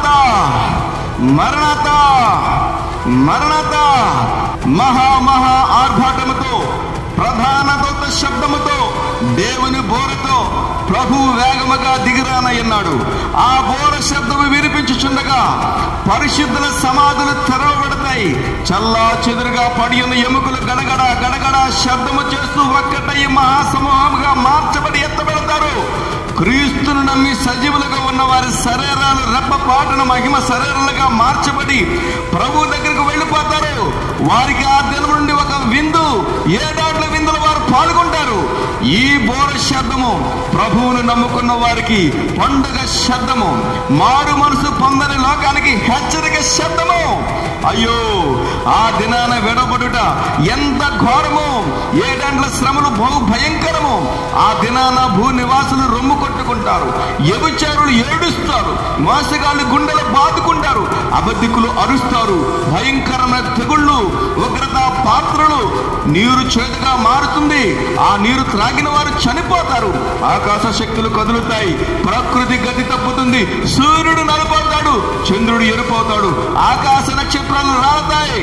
మరణత మరణత మహా మహా ఆర్భాటముతో ప్రధాన దూత శబ్దముతో దేవుని బోరతో ప్రభు వేగముగా దిగిరానయ్యన్నాడు ఆ బోర శబ్దము వినిపించుచుండగా పరిశుద్ధుల సమాధులు తెరవబడతాయి చల్లా చెదురుగా పడి ఉన్న ఎముకలు గడగడ గడగడ శబ్దము చేస్తూ ఒక్కటై మహాసమూహముగా మార్చబడి ఎత్తబడతారు క్రీస్తును నమ్మి సజీవులుగా ఉన్న వారి శరీరాలు రెప్పపాటున మహిమ శరీరాలుగా మార్చబడి ప్రభు దగ్గరకు వెళ్ళిపోతారు వారికి ఆ దినం నుండి ఒక విందు ఏడాట్ల విందులు వారు పాల్గొంటారు ఈ బోర శబ్దము ప్రభువును నమ్ముకున్న వారికి పండుగ శబ్దము మారు మనసు పొందని లోకానికి హెచ్చరిక శబ్దము అయ్యో ఆ దినాన విడబడుట ఎంత ఘోరము ఏడండ్ల శ్రమలు బహు భయంకరము ఆ దినాన భూ నివాసులు రొమ్ము కొట్టుకుంటారు ఎబుచారులు ఏడుస్తారు మోసగాళ్ళు గుండెలు బాదుకుంటారు అబద్ధికులు అరుస్తారు భయంకరమైన తెగుళ్ళు ఉగ్రత పాత్రలు నీరు చేదుగా మారుతుంది ఆ నీరు త్రాగిన వారు చనిపోతారు ఆకాశ శక్తులు కదులుతాయి ప్రకృతి గతి తప్పుతుంది సూర్యుడు నలిపోతాడు చంద్రుడు ఎరుపోతాడు ఆకాశ నక్షత్రాలు రాలతాయి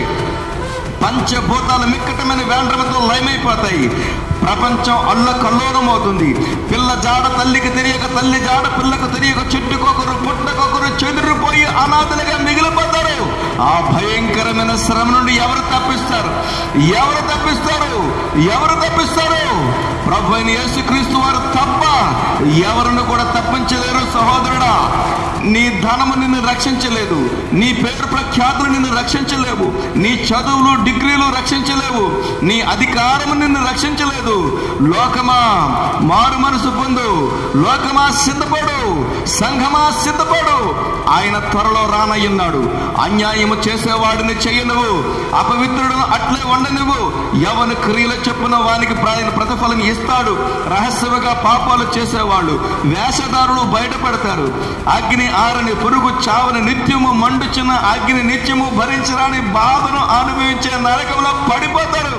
పంచభూతాలు మిక్కటమైన వేండ్రమతో లయమైపోతాయి ప్రపంచం అల్ల కల్లోలం అవుతుంది పిల్ల జాడ తల్లికి తెలియక తల్లి జాడ పిల్లకు తెలియక చెట్టుకొకరు పుట్టకొకరు చెదిరిపోయి అనాథలుగా మిగిలిపోతారు ఆ భయంకరమైన శ్రమ నుండి ఎవరు తప్పిస్తారు ఎవరు తప్పిస్తారు ఎవరు తప్పిస్తారు ప్రభు అయిన యేసుక్రీస్తు వారు తప్ప ఎవరిని కూడా తప్పించలేరు సహోదరుడా నీ ధనము నిన్ను రక్షించలేదు నీ పేరు ప్రఖ్యాతులు నిన్ను రక్షించలేవు నీ చదువులు డిగ్రీలు రక్షించలేవు నీ అధికారము నిన్ను రక్షించలేదు లోకమా మారు మనసు పొందు లోకమా సిద్ధపడు సంఘమా సిద్ధపడు ఆయన త్వరలో రానయ్యున్నాడు అన్యాయము చేసేవాడిని చెయ్యనువు అపవిత్రుడును అట్లే ఉండనువు ఎవని క్రియల చెప్పున వానికి ఆయన ప్రతిఫలం ఇస్తాడు రహస్యముగా పాపాలు చేసేవాళ్ళు వేషధారులు బయటపడతారు అగ్ని ఆరని పురుగు చావని నిత్యము మండుచున్న అగ్ని నిత్యము భరించరాని బాధను అనుభవించే నరకంలో పడిపోతారు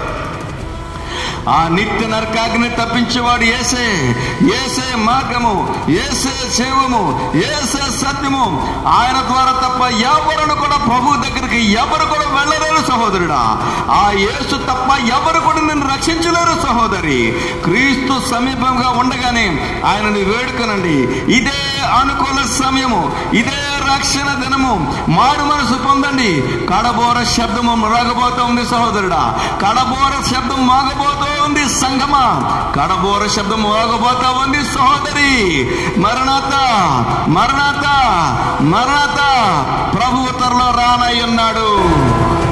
ఆ నిత్య నరకాగ్ని తప్పించేవాడు ఏసే ఏసే మార్గము ఏసే శివము ఏసే సత్యము ఆయన ద్వారా తప్ప ఎవరును కూడా ప్రభు దగ్గరికి ఎవరు కూడా వెళ్ళలేరు సహోదరుడా ఆ యేసు తప్ప ఎవరు కూడా నిన్ను రక్షించలేరు సహోదరి క్రీస్తు సమీపంగా ఉండగానే ఆయనని వేడుకనండి ఇదే అనుకూల సమయము ఇదే రక్షణ దినము మారు మనసు పొందండి కడబోర శబ్దము రాగబోతూ ఉంది సహోదరుడా కడబోర శబ్దం మాగబోతూ ఉంది సంగమా కడబోర శబ్దం మోగబోతా ఉంది సహోదరి మరణాత మరణాత మరణాత ప్రభు త్వరలో రానయ్యున్నాడు